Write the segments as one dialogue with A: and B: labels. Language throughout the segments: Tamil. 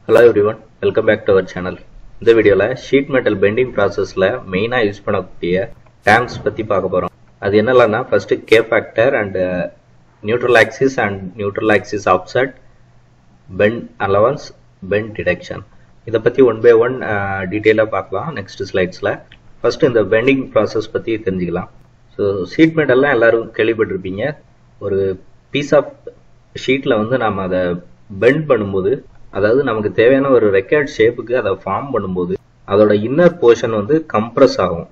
A: hello everyone welcome back to our channel இந்த வீடியோவில் ஷீட் மெட்டல் பெண்டிங் ப்ராசஸில் மெயினாக யூஸ் பண்ணக்கூடிய டேம்ஸ் பற்றி பார்க்க போகிறோம் அது என்னெல்லாம்னா first K factor and neutral axis and neutral axis offset bend allowance bend detection இதை பற்றி ஒன் பை ஒன் டீட்டெயிலாக பார்க்கலாம் நெக்ஸ்ட் ஸ்லைட்ஸில் ஃபஸ்ட்டு இந்த பெண்டிங் ப்ராசஸ் பற்றி தெரிஞ்சுக்கலாம் ஸோ ஷீட் மெட்டல்லாம் எல்லாரும் கேள்விப்பட்டிருப்பீங்க ஒரு பீஸ் ஆஃப் ஷீட்டில் வந்து நாம் அதை பெண்ட் பண்ணும்போது அதாவது நமக்கு தேவையான ஒரு ரெக்கார்ட் ஷேப்புக்கு அதை ஃபார்ம் பண்ணும்போது அதோட இன்னர் போர்ஷன் வந்து கம்ப்ரஸ் ஆகும்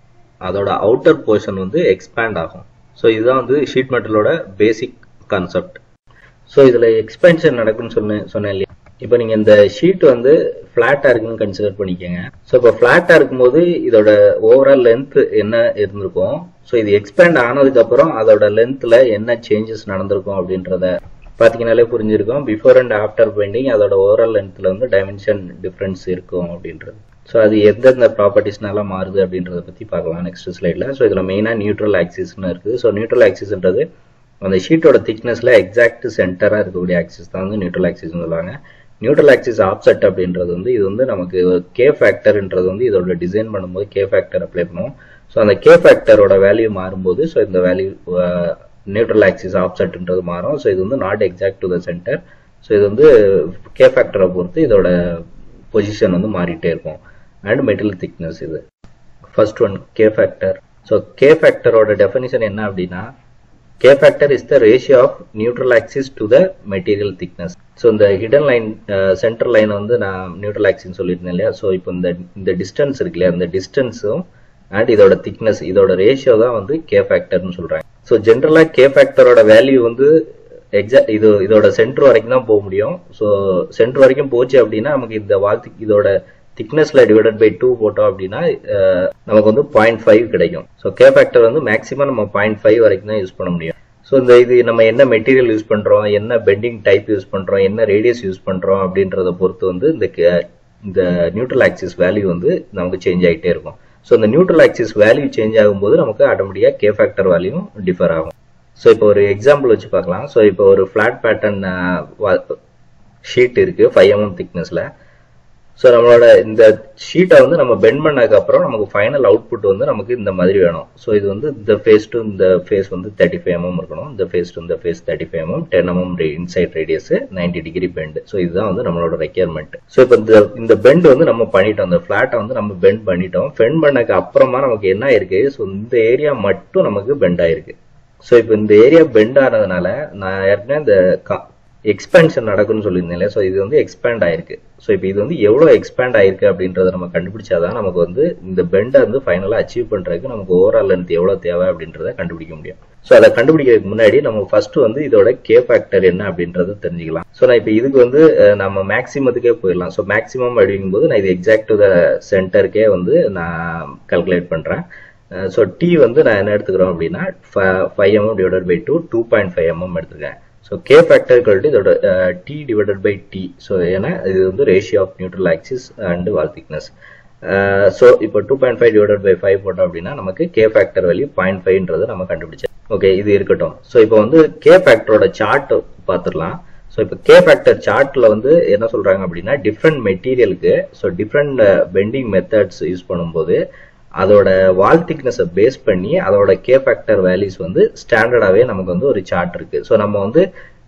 A: அதோட அவுட்டர் போர்ஷன் வந்து எக்ஸ்பேண்ட் ஆகும் ஸோ இதுதான் வந்து ஷீட் மெட்டலோட பேசிக் கான்செப்ட் ஸோ இதில் எக்ஸ்பென்ஷன் நடக்குன்னு சொன்னேன் சொன்னேன் இல்லையா இப்போ நீங்கள் இந்த ஷீட் வந்து ஃப்ளாட்டாக இருக்குன்னு கன்சிடர் பண்ணிக்கோங்க ஸோ இப்போ ஃப்ளாட்டாக இருக்கும்போது இதோட ஓவரால் லென்த் என்ன இருந்திருக்கும் ஸோ இது எக்ஸ்பேண்ட் ஆனதுக்கப்புறம் அதோட லென்த்தில் என்ன சேஞ்சஸ் நடந்திருக்கும் அப்படின்றத பார்த்தீங்கனாலே புரிஞ்சிருக்கும் பிஃபோர் அண்ட் ஆஃப்டர் பெண்டிங் அதோட ஓவரால் லென்த்தில் வந்து டைமென்ஷன் டிஃப்ரென்ஸ் இருக்கும் அப்படின்றது ஸோ அது எந்தெந்த ப்ராப்பர்ட்டிஸ்னால மாறுது அப்படின்றத பற்றி பார்க்கலாம் நெக்ஸ்ட் ஸ்லைடில் ஸோ இதில் மெயினாக நியூட்ரல் ஆக்சிஸ்னு இருக்குது ஸோ நியூட்ரல் ஆக்சிஸ்ன்றது அந்த ஷீட்டோட திக்னஸில் எக்ஸாக்ட் சென்டராக இருக்கக்கூடிய ஆக்சிஸ் தான் வந்து நியூட்ரல் ஆக்சிஸ்னு சொல்லுவாங்க நியூட்ரல் ஆக்சிஸ் ஆப்செட் அப்படின்றது வந்து இது வந்து நமக்கு கே ஃபேக்டர்ன்றது வந்து இதோட டிசைன் பண்ணும்போது கே ஃபேக்டர் அப்ளை பண்ணுவோம் ஸோ அந்த கே ஃபேக்டரோட வேல்யூ மாறும்போது ஸோ இந்த வேல்யூ நியூட்ரல் ஆக்சிஸ் ஆப்செட்ன்றது மாறும் ஸோ இது வந்து not exact to the centre so இது வந்து கே ஃபேக்டரை பொறுத்து இதோட பொசிஷன் வந்து மாறிட்டே இருக்கும் அண்ட் மெட்டல் திக்னஸ் இது first one K factor so K ஃபேக்டரோட டெஃபினிஷன் என்ன அப்படின்னா K factor is the ratio of neutral axis to the material thickness so இந்த ஹிடன் லைன் சென்டர் லைன் வந்து நான் நியூட்ரல் ஆக்சிஸ் சொல்லியிருந்தேன் இல்லையா ஸோ இப்போ இந்த இந்த டிஸ்டன்ஸ் இருக்கு இல்லையா இந்த டிஸ்டன்ஸும் அண்ட் இதோட திக்னஸ் இதோட ரேஷியோ தான் வந்து கே ஃபேக்டர்னு சொல்றாங்க ஸோ ஜென்ரலாக கே ஃபேக்டரோட வேல்யூ வந்து எக்ஸாக்ட் இது இதோட சென்டர் வரைக்கும் தான் போக முடியும் ஸோ சென்டர் வரைக்கும் போச்சு அப்படின்னா நமக்கு இந்த வாழ்த்து இதோட திக்னஸ்ல டிவைடட் பை டூ போட்டோம் அப்படின்னா நமக்கு வந்து பாயிண்ட் ஃபைவ் கிடைக்கும் ஸோ கே ஃபேக்டர் வந்து மேக்ஸிமம் நம்ம பாயிண்ட் ஃபைவ் வரைக்கும் தான் யூஸ் பண்ண முடியும் ஸோ இந்த இது நம்ம என்ன மெட்டீரியல் யூஸ் பண்றோம் என்ன பெண்டிங் டைப் யூஸ் பண்றோம் என்ன ரேடியஸ் யூஸ் பண்றோம் அப்படின்றத பொறுத்து வந்து இந்த இந்த நியூட்ரல் ஆக்சிஸ் வேல்யூ வந்து நமக்கு சேஞ்ச் ஆகிட்டே இருக்கும் ஸோ இந்த நியூட்ரல் ஆக்சிஸ் வேல்யூ சேஞ்ச் ஆகும்போது நமக்கு ஆட்டோமேட்டிக்காக கே ஃபேக்டர் வேல்யூ டிஃபர் ஆகும் ஸோ இப்போ ஒரு எக்ஸாம்பிள் வச்சு பார்க்கலாம் ஸோ இப்போ ஒரு ஃபிளாட் பேட்டர்ன் ஷீட் இருக்கு ஃபைவ் எம்எம் திக்னஸ்ல ஸோ நம்மளோட இந்த ஷீட்டை வந்து நம்ம பெண்ட் பண்ணதுக்கு அப்புறம் நமக்கு ஃபைனல் அவுட்புட் வந்து நமக்கு இந்த மாதிரி வேணும் ஸோ இது வந்து இந்த ஃபேஸ் டு இந்த ஃபேஸ் வந்து தேர்ட்டி ஃபைவ் எம்எம் இருக்கணும் இந்த ஃபேஸ் டு இந்த face thirty five mm ten mm inside radius ninety degree bend so இதுதான் வந்து நம்மளோட ரெக்யர்மெண்ட் ஸோ இப்போ இந்த இந்த பெண்ட் வந்து நம்ம பண்ணிட்டோம் இந்த ஃபிளாட்டை வந்து நம்ம பெண்ட் பண்ணிட்டோம் பெண்ட் பண்ணதுக்கு அப்புறமா நமக்கு என்ன இருக்கு ஸோ இந்த ஏரியா மட்டும் நமக்கு பெண்ட் ஆயிருக்கு ஸோ இப்போ இந்த ஏரியா பெண்ட் ஆனதுனால நான் ஏற்கனவே இந்த எக்ஸ்பேன்ஷன் நடக்கும்னு சொல்லியிருந்தேன் ஸோ இது வந்து எக்ஸ்பேண்ட் ஆயிருக்கு ஸோ இப்போ இது வந்து எவ்வளோ எக்ஸ்பேண்ட் ஆயிருக்கு அப்படின்றத நம்ம கண்டுபிடிச்சாதான் நமக்கு வந்து இந்த பெண்டை வந்து ஃபைனலாக அச்சீவ் பண்ணுறதுக்கு நமக்கு ஓவரால் லென்த் எவ்வளோ தேவை அப்படின்றத கண்டுபிடிக்க முடியும் ஸோ அதை கண்டுபிடிக்கிறதுக்கு முன்னாடி நம்ம ஃபர்ஸ்ட் வந்து இதோட கே ஃபேக்டர் என்ன அப்படின்றத தெரிஞ்சுக்கலாம் ஸோ நான் இப்போ இதுக்கு வந்து நம்ம மேக்ஸிமத்துக்கே போயிடலாம் ஸோ மேக்ஸிமம் அப்படிங்கும்போது நான் இது எக்ஸாக்ட் டு த சென்டருக்கே வந்து நான் கல்குலேட் பண்ணுறேன் ஸோ டி வந்து நான் என்ன எடுத்துக்கிறோம் அப்படின்னா five mm divided by two two point five mm எடுத்துருக்கேன் ஸோ கே ஃபேக்டர் கழிட்டு இதோட T divided by T so ஏன்னா இது வந்து ratio of neutral axis and wall thickness so இப்போ two point five divided by five போட்டோம் அப்படின்னா நமக்கு கே ஃபேக்டர் வேல்யூ பாயிண்ட் ஃபைவ்ன்றது நம்ம கண்டுபிடிச்சோம் ஓகே இது இருக்கட்டும் ஸோ இப்போ வந்து கே ஃபேக்டரோட சார்ட் பார்த்துடலாம் ஸோ இப்போ கே ஃபேக்டர் சார்ட்ல வந்து என்ன சொல்றாங்க அப்படின்னா டிஃப்ரெண்ட் மெட்டீரியலுக்கு so different bending methods use பண்ணும்போது அதோட வால் திக்னஸை பேஸ் பண்ணி அதோட கே ஃபேக்டர் வேல்யூஸ் வந்து ஸ்டாண்டர்டாகவே நமக்கு வந்து ஒரு சார்ட் இருக்கு ஸோ நம்ம வந்து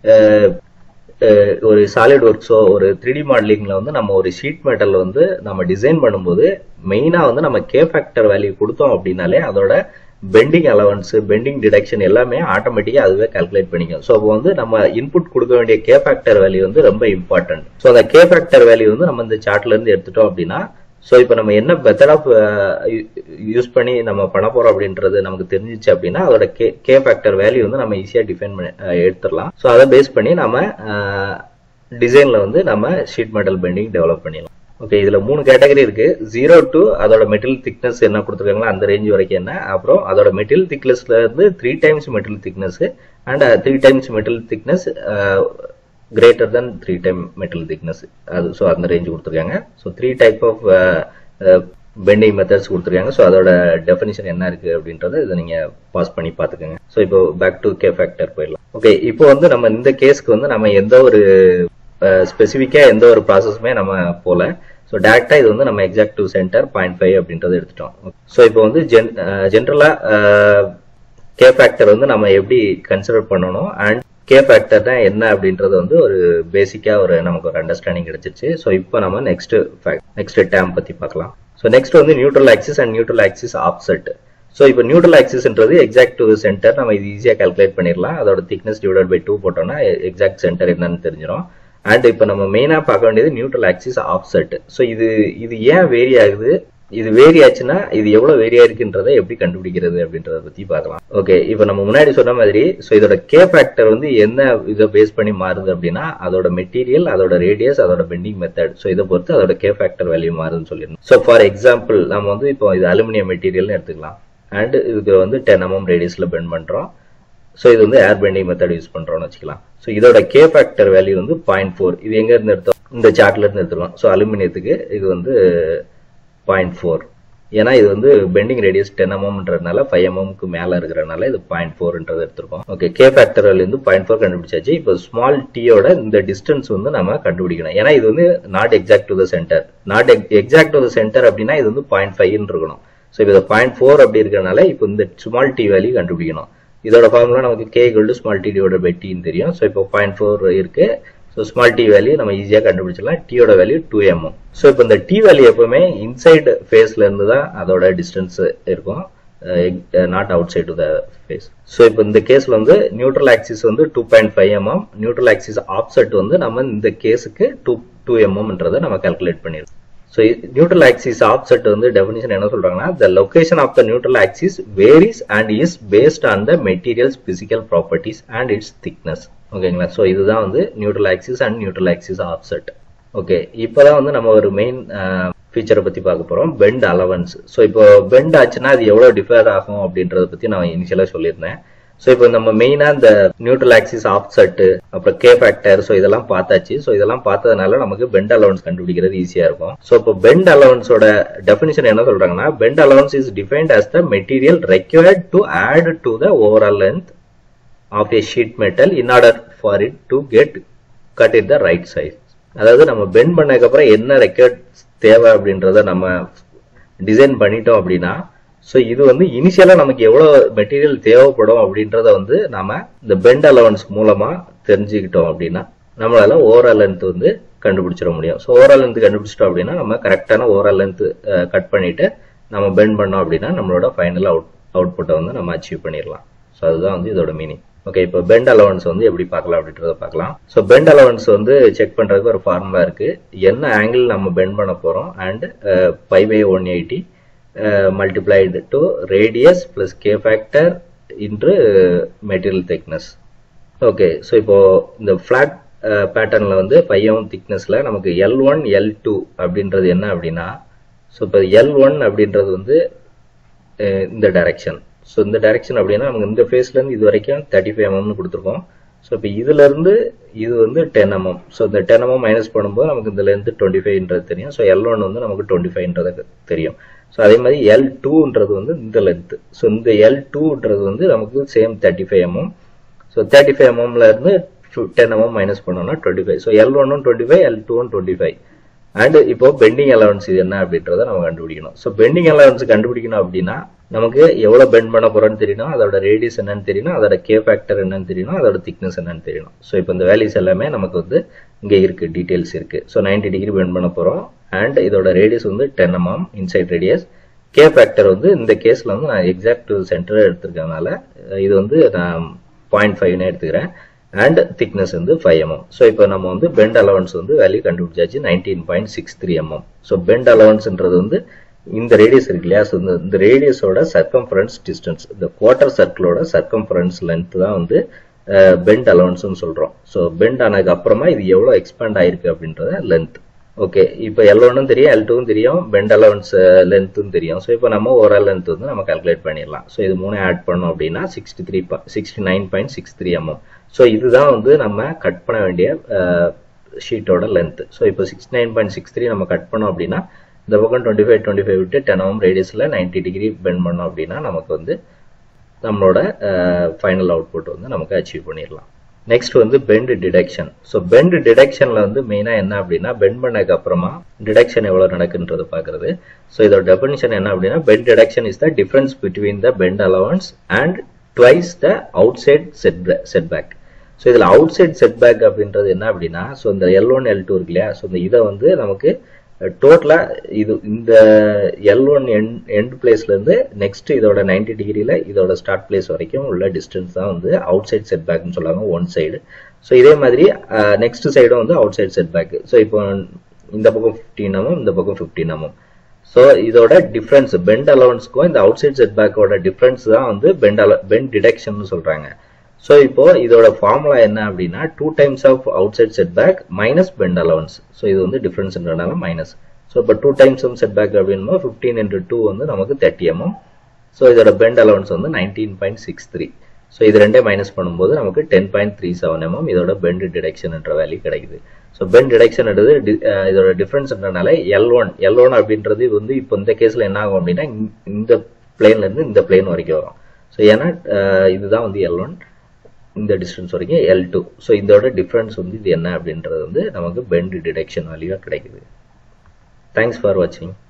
A: ஒரு சாலிட் ஒர்க்ஸோ ஒரு த்ரீ டி மாடலிங்ல வந்து நம்ம ஒரு ஷீட் மெட்டல் வந்து நம்ம டிசைன் பண்ணும்போது மெயினாக வந்து நம்ம கே ஃபேக்டர் வேல்யூ கொடுத்தோம் அப்படின்னாலே அதோட பெண்டிங் அலவன்ஸ் பெண்டிங் டிடக்ஷன் எல்லாமே ஆட்டோமேட்டிக்காக அதுவே கால்குலேட் பண்ணிக்கும் ஸோ அப்போ வந்து நம்ம இன்புட் கொடுக்க வேண்டிய கே ஃபேக்டர் வேல்யூ வந்து ரொம்ப இம்பார்ட்டன்ட் ஸோ அந்த கே ஃபேக்டர் வேல்யூ வந்து நம்ம இந்த சார்ட்ல இருந்து எடுத்துட்டோம் அப்படின்னா ஸோ இப்போ நம்ம என்ன மெத்தட் ஆஃப் யூஸ் பண்ணி நம்ம பண்ண போறோம் அப்படின்றது நமக்கு தெரிஞ்சிச்சு அப்படின்னா அதோட கே கே ஃபேக்டர் வேல்யூ வந்து நம்ம ஈஸியாக டிஃபைன் பண்ணி எடுத்துடலாம் ஸோ அதை பேஸ் பண்ணி நம்ம டிசைனில் வந்து நம்ம ஷீட் மெட்டல் பெண்டிங் டெவலப் பண்ணிடலாம் ஓகே இதில் மூணு கேட்டகரி இருக்கு ஜீரோ டு அதோட மெட்டீரியல் திக்னஸ் என்ன கொடுத்துருக்காங்களோ அந்த ரேஞ்ச் வரைக்கும் என்ன அப்புறம் அதோட மெட்டீரியல் திக்னஸ்ல இருந்து three times material thickness and three times material thickness greater than three time metal thickness அது ஸோ அந்த ரேஞ்ச் கொடுத்துருக்காங்க so three type of bending methods கொடுத்துருக்காங்க ஸோ அதோட டெஃபினிஷன் என்ன இருக்கு அப்படின்றத இதை நீங்க பாஸ் பண்ணி பார்த்துக்கோங்க ஸோ இப்போ பேக் டு கே ஃபேக்டர் போயிடலாம் ஓகே இப்போ வந்து நம்ம இந்த கேஸ்க்கு வந்து நம்ம எந்த ஒரு ஸ்பெசிஃபிக்காக எந்த ஒரு ப்ராசஸுமே நம்ம போல ஸோ டேரெக்டாக இது வந்து நம்ம exact to centre point five அப்படின்றத எடுத்துட்டோம் ஸோ இப்போ வந்து ஜென் ஜென்ரலாக கே ஃபேக்டர் வந்து நம்ம எப்படி கன்சிடர் பண்ணணும் அண்ட் கே ஃபேக்டர் தான் என்ன அப்படின்றது வந்து ஒரு பேசிக்கா ஒரு நமக்கு ஒரு அண்டர்ஸ்டாண்டிங் கிடைச்சிருச்சு ஸோ இப்போ நம்ம நெக்ஸ்ட் நெக்ஸ்ட் டேம் பத்தி பார்க்கலாம் ஸோ நெக்ஸ்ட் வந்து neutral axis and neutral axis offset so இப்போ நியூட்ரல் ஆக்சிஸ்ன்றது எக்ஸாக்ட் டு சென்டர் நம்ம இது ஈஸியாக கால்குலேட் பண்ணிடலாம் அதோட திக்னஸ் டிவைட் பை டூ போட்டோம்னா எக்ஸாக்ட் சென்டர் என்னன்னு தெரிஞ்சிடும் அண்ட் இப்போ நம்ம மெயினாக பார்க்க வேண்டியது நியூட்ரல் ஆக்சிஸ் ஆப்செட் ஸோ இது இது ஏன் வேரி ஆகுது இது வேரி ஆச்சுன்னா இது எவ்வளவு வேரி ஆயிருக்குன்றதை எப்படி கண்டுபிடிக்கிறது அப்படின்றத பத்தி பார்க்கலாம் ஓகே இப்போ நம்ம முன்னாடி சொன்ன மாதிரி ஸோ இதோட கே ஃபேக்டர் வந்து என்ன இதை பேஸ் பண்ணி மாறுது அப்படின்னா அதோட மெட்டீரியல் அதோட ரேடியஸ் அதோட பெண்டிங் மெத்தட் ஸோ இதை பொறுத்து அதோட கே ஃபேக்டர் வேல்யூ மாறுதுன்னு சொல்லிடணும் ஸோ ஃபார் எக்ஸாம்பிள் நம்ம வந்து இப்போ இது அலுமினியம் மெட்டீரியல்னு எடுத்துக்கலாம் அண்ட் இதுக்கு வந்து டென் எம்எம் ரேடியஸ்ல பெண்ட் பண்றோம் ஸோ இது வந்து ஏர் பெண்டிங் மெத்தட் யூஸ் பண்றோம்னு வச்சுக்கலாம் ஸோ இதோட கே ஃபேக்டர் வேல்யூ வந்து பாயிண்ட் ஃபோர் இது எங்க இருந்து எடுத்தோம் இந்த சார்ட்ல இருந்து எடுத்துக்கலாம் ஸோ அலுமினியத்துக்கு இது வந்து பாயிண்ட் ஃபோர் ஏன்னா இது வந்து பெண்டிங் ரேடியஸ் டென் எம்எம்ன்றதுனால ஃபைவ் எம்எம்க்கு மேல இருக்கிறனால இது பாயிண்ட் ஃபோர்ன்றது எடுத்திருக்கோம் ஓகே கே ஃபேக்டர் இருந்து பாயிண்ட் ஃபோர் கண்டுபிடிச்சாச்சு இப்போ ஸ்மால் டீயோட இந்த டிஸ்டன்ஸ் வந்து நம்ம கண்டுபிடிக்கணும் ஏன்னா இது வந்து not exact to the centre not exact to the centre அப்படின்னா இது வந்து பாயிண்ட் ஃபைவ்னு இருக்கணும் ஸோ இப்போ பாயிண்ட் ஃபோர் அப்படி இருக்கிறனால இப்போ இந்த ஸ்மால் டி வேல்யூ கண்டுபிடிக்கணும் இதோட ஃபார்முலா நமக்கு K to small T divide by டின்னு தெரியும் ஸோ இப்போ பாயிண்ட் ஃபோர் இருக்கு ஸோ ஸ்மால் டி வேல்யூ நம்ம ஈஸியாக கண்டுபிடிச்சிடலாம் டீயோட வேல்யூ டூ எம்எம் ஸோ இப்போ இந்த டி வேல்யூ எப்பவுமே இன்சைடு ஃபேஸ்ல இருந்து தான் அதோட டிஸ்டன்ஸ் இருக்கும் not outside the face so இப்போ இந்த கேஸ்ல வந்து நியூட்ரல் ஆக்சிஸ் வந்து two point five mm neutral axis offset வந்து நம்ம இந்த கேஸுக்கு டூ டூ எம்எம்ன்றதை நம்ம கால்குலேட் பண்ணிருக்கோம் ஸோ நியூட்ரல் ஆக்சிஸ் ஆப்செட் வந்து டெஃபினிஷன் என்ன சொல்றாங்கன்னா the location of the neutral axis varies and is based on the material's physical properties and its thickness ஓகேங்களா ஸோ இதுதான் வந்து neutral axis and neutral axis offset okay இப்போதான் வந்து நம்ம ஒரு மெயின் ஃபீச்சரை பத்தி பார்க்க போறோம் பெண்ட் அலவன்ஸ் ஸோ இப்போ பெண்ட் ஆச்சுன்னா அது எவ்வளவு டிஃபர் ஆகும் அப்படின்றத பத்தி நான் இனிஷியலா சொல்லியிருந்தேன் ஸோ இப்போ நம்ம மெயினா இந்த நியூட்ரல் ஆக்சிஸ் ஆப்செட் அப்புறம் கே ஃபேக்டர் ஸோ இதெல்லாம் பார்த்தாச்சு ஸோ இதெல்லாம் பார்த்ததுனால நமக்கு பெண்ட் அலவன்ஸ் கண்டுபிடிக்கிறது ஈஸியா இருக்கும் ஸோ இப்போ பெண்ட் அலவன்ஸோட டெஃபினிஷன் என்ன சொல்றாங்கன்னா bend allowance is defined as the material required to add to the overall length of a sheet metal in order for it to get cut it the right size அதாவது நம்ம பெண்ட் பண்ணதுக்கு அப்புறம் என்ன ரெக்கார்ட் தேவை அப்படின்றத நம்ம டிசைன் பண்ணிட்டோம் அப்படின்னா ஸோ இது வந்து இனிஷியலா நமக்கு எவ்வளவு மெட்டீரியல் தேவைப்படும் அப்படின்றத வந்து நாம இந்த பெண்ட் அலவன்ஸ் மூலமா தெரிஞ்சுக்கிட்டோம் அப்படின்னா நம்மளால ஓவரால் லென்த் வந்து கண்டுபிடிச்சிட முடியும் ஸோ ஓவரால் லென்த் கண்டுபிடிச்சிட்டோம் அப்படின்னா நம்ம கரெக்டான ஓவரால் லென்த் கட் பண்ணிட்டு நம்ம பெண்ட் பண்ணோம் அப்படின்னா நம்மளோட ஃபைனல் அவுட் அவுட்புட்டை வந்து நம்ம அச்சீவ் பண்ணிடலாம் ஸோ அதுதான் வந்து இதோட மீனிங் ஓகே இப்போ பெண்ட் அலவன்ஸ் வந்து எப்படி பார்க்கலாம் அப்படின்றத பார்க்கலாம் ஸோ பெண்ட் அலவன்ஸ் வந்து செக் பண்றதுக்கு ஒரு ஃபார்முலா இருக்கு என்ன ஆங்கிள் நம்ம பெண்ட் பண்ண போறோம் and pi by one eighty multiplied to radius plus K factor into material thickness okay so இப்போ இந்த ஃபிளாட் பேட்டர்ன்ல வந்து பையன் திக்னஸ்ல நமக்கு எல் ஒன் எல் டூ அப்படின்றது என்ன அப்படின்னா ஸோ இப்போ எல் ஒன் அப்படின்றது வந்து இந்த டைரக்ஷன் ஸோ இந்த டைரக்ஷன் அப்படின்னா நமக்கு இந்த ஃபேஸ்ல இருந்து இது வரைக்கும் தேர்ட்டி ஃபைவ் எம்எம்னு கொடுத்துருக்கோம் ஸோ இப்போ இதுல இருந்து இது வந்து டென் எம்எம் ஸோ இந்த டென் எம்எம் மைனஸ் பண்ணும்போது நமக்கு இந்த லென்த் டுவெண்ட்டி ஃபைவ்ன்றது தெரியும் ஸோ எல் ஒன் வந்து நமக்கு டுவெண்ட்டி ஃபைவ்ன்றது தெரியும் ஸோ அதே மாதிரி எல் டூன்றது வந்து இந்த லென்த் ஸோ இந்த எல் டூன்றது வந்து நமக்கு same thirty five mm so thirty five எம்எம்ல இருந்து டென் எம்எம் மைனஸ் பண்ணோம்னா twenty five so L one twenty five L two twenty five and இப்போ பெண்டிங் அலவன்ஸ் இது என்ன அப்படின்றத நம்ம கண்டுபிடிக்கணும் ஸோ பெண்டிங் அலவன்ஸ் கண்டுபிடிக்கணும் அப்படின்னா நமக்கு எவ்வளவு பெண்ட் பண்ண போறோம்னு தெரியணும் அதோட ரேடியஸ் என்னன்னு தெரியணும் அதோட கே ஃபேக்டர் என்னன்னு தெரியணும் அதோட திக்னஸ் என்னன்னு தெரியணும் ஸோ இப்போ இந்த வேல்யூஸ் எல்லாமே நமக்கு வந்து இங்க இருக்கு டீடைல்ஸ் இருக்கு ஸோ நைன்டி டிகிரி பெண்ட் பண்ண போறோம் அண்ட் இதோட ரேடியஸ் வந்து ten mm inside radius K factor வந்து இந்த கேஸ்ல வந்து நான் எக்ஸாக்ட் சென்டர் எடுத்திருக்கனால இது வந்து நான் பாயிண்ட் ஃபைவ்னு எடுத்துக்கிறேன் அண்ட் திக்னஸ் வந்து ஃபைவ் எம்எம் ஸோ இப்போ நம்ம வந்து பெண்ட் அலவன்ஸ் வந்து வேல்யூ கண்டுபிடிச்சாச்சு nineteen point six three mm so bend அலவன்ஸ்ன்றது வந்து இந்த ரேடியஸ் இருக்கு இல்லையா ஸோ இந்த ரேடியஸோட சர்க்கம்ஃபரன்ஸ் டிஸ்டன்ஸ் இந்த குவார்டர் சர்க்கிளோட சர்க்கம்ஃபரன்ஸ் லென்த் தான் வந்து பெண்ட் அலவன்ஸ்னு சொல்றோம் ஸோ பெண்ட் ஆனதுக்கு அப்புறமா இது எவ்வளோ எக்ஸ்பேண்ட் ஆயிருக்கு அப்படின்றத லென்த் ஓகே இப்போ எல் ஒன்னும் தெரியும் எல் டூவும் தெரியும் பெண்ட் அலவன்ஸ் லென்த்தும் தெரியும் ஸோ இப்போ நம்ம ஓவரால் லென்த் வந்து நம்ம கால்குலேட் பண்ணிடலாம் ஸோ இது மூணு ஆட் பண்ணோம் அப்படின்னா sixty three sixty nine point six three mm so இதுதான் வந்து நம்ம கட் பண்ண வேண்டிய ஷீட்டோட லென்த் ஸோ இப்போ sixty nine point six three நம்ம கட் பண்ணோம் அப்படின்னா இந்த பக்கம் டுவெண்ட்டி ஃபைவ் டுவெண்ட்டி ஃபைவ் விட்டு டென் எம் ரேடியஸில் நைன்டி டிகிரி பெண்ட் பண்ணோம் அப்படின்னா நமக்கு வந்து நம்மளோட ஃபைனல் அவுட்புட் வந்து நமக்கு அச்சீவ் பண்ணிடலாம் நெக்ஸ்ட் வந்து பெண்ட் டிடெக்ஷன் ஸோ பெண்ட் டிடெக்ஷன்ல வந்து மெயினா என்ன அப்படின்னா பெண்ட் பண்ணதுக்கு அப்புறமா டிடெக்ஷன் எவ்வளவு நடக்குன்றது பாக்குறது ஸோ இதோட டெபினிஷன் என்ன அப்படின்னா bend deduction is the difference between the bend allowance and twice the outside set setback so இதில் அவுட் சைட் செட்பேக் அப்படின்றது என்ன அப்படின்னா ஸோ இந்த எல் ஒன் எல் டூ இருக்கு இல்லையா ஸோ இந்த இதை வந்து நமக்கு டோட்டலாக இது இந்த எல் ஒன் எண்ட் எண்ட் பிளேஸ்லேருந்து நெக்ஸ்ட் இதோட நைன்டி டிகிரியில் இதோட ஸ்டார்ட் பிளேஸ் வரைக்கும் உள்ள டிஸ்டன்ஸ் தான் வந்து அவுட் சைட் செட் பேக்னு சொல்லுவாங்க ஒன் சைடு ஸோ இதே மாதிரி நெக்ஸ்ட் சைடும் வந்து outside setback so இப்போ இந்த பக்கம் ஃபிஃப்டீன் எம்எம் இந்த பக்கம் ஃபிஃப்டீன் எம்எம் ஸோ இதோட டிஃப்ரென்ஸ் பெண்ட் அலவன்ஸ்க்கும் இந்த அவுட் சைட் செட் பேக்கோட டிஃப்ரென்ஸ் தான் வந்து பெண்ட் அல பெண்ட் டிடெக்ஷன் சொல்றாங்க ஸோ இப்போ இதோட ஃபார்முலா என்ன அப்படின்னா two times of outside setback minus bend allowance so இது வந்து டிஃபரன்ஸ்ன்றனால மைனஸ் ஸோ இப்போ two times of setback அப்படின்னா ஃபிஃப்டீன் இன்ட்டு டூ வந்து நமக்கு தேர்ட்டி எம்எம் ஸோ இதோட பெண்ட் அலவன்ஸ் வந்து nineteen point six three so இது ரெண்டே மைனஸ் பண்ணும்போது நமக்கு ten point three seven mm இதோட பெண்ட் டிடெக்ஷன் என்ற வேல்யூ கிடைக்குது ஸோ பெண்ட் டிடெக்ஷன்ன்றது இதோட டிஃபரன்ஸ்ன்றனால எல் ஒன் எல் ஒன் அப்படின்றது வந்து இப்போ இந்த கேஸில் என்ன ஆகும் அப்படின்னா இந்த பிளேன்ல இருந்து இந்த பிளேன் வரைக்கும் வரும் ஸோ ஏன்னா இதுதான் வந்து எல் ஒன் இந்த டிஸ்டன்ஸ் வரைக்கும் எல் டூ ஸோ இதோட டிஃப்ரென்ஸ் வந்து இது என்ன அப்படின்றது வந்து நமக்கு பெண்ட் டிடெக்ஷன் வேல்யூவாக கிடைக்குது தேங்க்ஸ் ஃபார் வாட்சிங்